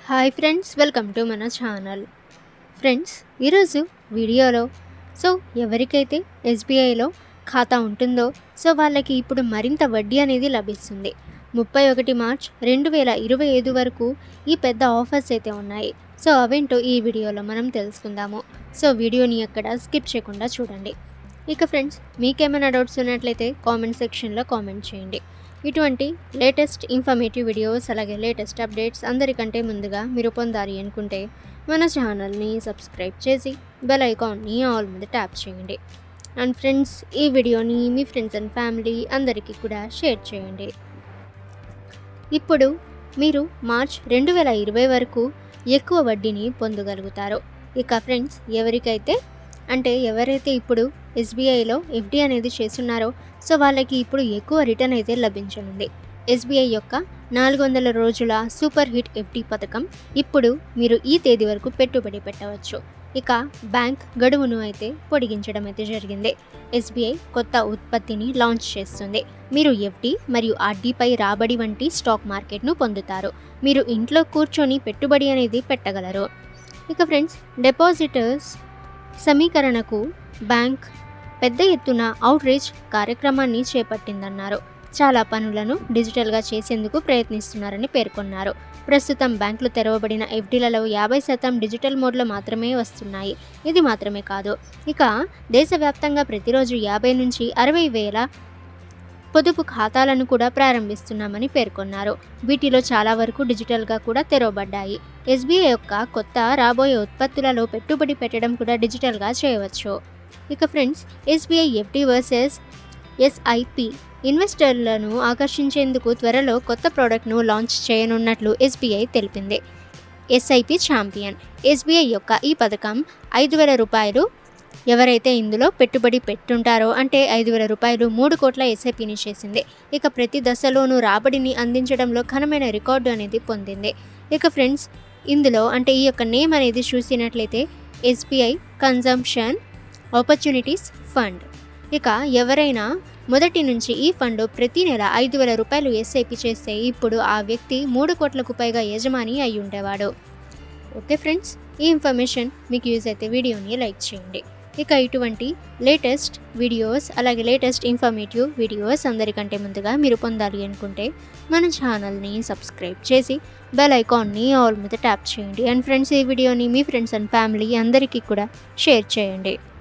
hi friends welcome to మన channel friends ఈరోజు వీడియోలో సో ఎవరికైతే ఎస్బీఐలో ఖాతా ఉంటుందో సో వాళ్ళకి ఇప్పుడు మరింత వడ్డీ అనేది లభిస్తుంది ముప్పై ఒకటి మార్చ్ రెండు వేల ఇరవై ఐదు వరకు ఈ పెద్ద ఆఫర్స్ అయితే ఉన్నాయి సో అవేంటో ఈ వీడియోలో మనం తెలుసుకుందాము సో వీడియోని ఎక్కడ స్కిప్ చేయకుండా చూడండి ఇక ఫ్రెండ్స్ మీకేమైనా డౌట్స్ ఉన్నట్లయితే కామెంట్ సెక్షన్లో కామెంట్ చేయండి ఇటువంటి లేటెస్ట్ ఇన్ఫర్మేటివ్ వీడియోస్ అలాగే లేటెస్ట్ అప్డేట్స్ అందరికంటే ముందుగా మీరు పొందాలి అనుకుంటే మన ఛానల్ని సబ్స్క్రైబ్ చేసి బెల్ ఐకాన్ని ఆల్ మీద ట్యాప్ చేయండి అండ్ ఫ్రెండ్స్ ఈ వీడియోని మీ ఫ్రెండ్స్ అండ్ ఫ్యామిలీ అందరికీ కూడా షేర్ చేయండి ఇప్పుడు మీరు మార్చ్ రెండు వేల ఇరవై వరకు ఎక్కువ వడ్డీని పొందగలుగుతారు ఇక ఫ్రెండ్స్ ఎవరికైతే అంటే ఎవరైతే ఇప్పుడు ఎస్బీఐలో ఎఫ్డి అనేది చేస్తున్నారో సో వాళ్ళకి ఇప్పుడు ఎక్కువ రిటర్న్ అయితే లభించనుంది ఎస్బీఐ యొక్క నాలుగు వందల రోజుల సూపర్ హిట్ ఎఫ్డి పథకం ఇప్పుడు మీరు ఈ తేదీ వరకు పెట్టుబడి పెట్టవచ్చు ఇక బ్యాంక్ గడువును అయితే పొడిగించడం అయితే జరిగింది ఎస్బీఐ కొత్త ఉత్పత్తిని లాంచ్ చేస్తుంది మీరు ఎఫ్డి మరియు ఆర్డీపై రాబడి వంటి స్టాక్ మార్కెట్ను పొందుతారు మీరు ఇంట్లో కూర్చొని పెట్టుబడి అనేది పెట్టగలరు ఇక ఫ్రెండ్స్ డిపాజిటర్స్ సమీకరణకు బ్యాంక్ పెద్ద ఎత్తున అవుట్ రీచ్ కార్యక్రమాన్ని చేపట్టిందన్నారు చాలా పనులను డిజిటల్గా చేసేందుకు ప్రయత్నిస్తున్నారని పేర్కొన్నారు ప్రస్తుతం బ్యాంకులు తెరవబడిన ఎఫ్డీలలో యాభై శాతం డిజిటల్ మోడ్లో మాత్రమే వస్తున్నాయి ఇది మాత్రమే కాదు ఇక దేశవ్యాప్తంగా ప్రతిరోజు యాభై నుంచి అరవై వేల పొదుపు ఖాతాలను కూడా ప్రారంభిస్తున్నామని పేర్కొన్నారు వీటిలో చాలా వరకు డిజిటల్గా కూడా తెరవబడ్డాయి ఎస్బీఐ యొక్క కొత్త రాబోయే ఉత్పత్తులలో పెట్టుబడి పెట్టడం కూడా డిజిటల్గా చేయవచ్చు ఇక friends SBI FD versus SIP ఇన్వెస్టర్లను ఆకర్షించేందుకు త్వరలో కొత్త ప్రోడక్ట్ను లాంచ్ చేయనున్నట్లు ఎస్బీఐ తెలిపింది ఎస్ఐపి ఛాంపియన్ ఎస్బీఐ యొక్క ఈ పథకం ఐదు వేల రూపాయలు ఎవరైతే ఇందులో పెట్టుబడి పెట్టుంటారో అంటే ఐదు వేల రూపాయలు మూడు కోట్ల ఎస్ఐపిని చేసింది ఇక ప్రతి దశలోనూ రాబడిని అందించడంలో ఘనమైన రికార్డు అనేది పొందింది ఇక ఫ్రెండ్స్ ఇందులో అంటే ఈ యొక్క నేమ్ అనేది చూసినట్లయితే ఎస్బీఐ కన్జంప్షన్ ఆపర్చునిటీస్ ఫండ్ ఇక ఎవరైనా మొదటి నుంచి ఈ ఫండ్ ప్రతి నెల ఐదు వేల రూపాయలు ఎస్ఐపి చేస్తే ఇప్పుడు ఆ వ్యక్తి మూడు కోట్లకు పైగా యజమాని అయి ఉండేవాడు ఓకే ఫ్రెండ్స్ ఈ ఇన్ఫర్మేషన్ మీకు యూజ్ అయితే వీడియోని లైక్ చేయండి ఇక ఇటువంటి లేటెస్ట్ వీడియోస్ అలాగే లేటెస్ట్ ఇన్ఫర్మేటివ్ వీడియోస్ అందరికంటే ముందుగా మీరు పొందాలి అనుకుంటే మన ఛానల్ని సబ్స్క్రైబ్ చేసి బెల్ ఐకాన్ని ఆల్ మీద ట్యాప్ చేయండి అండ్ ఫ్రెండ్స్ ఈ వీడియోని మీ ఫ్రెండ్స్ అండ్ ఫ్యామిలీ అందరికీ కూడా షేర్ చేయండి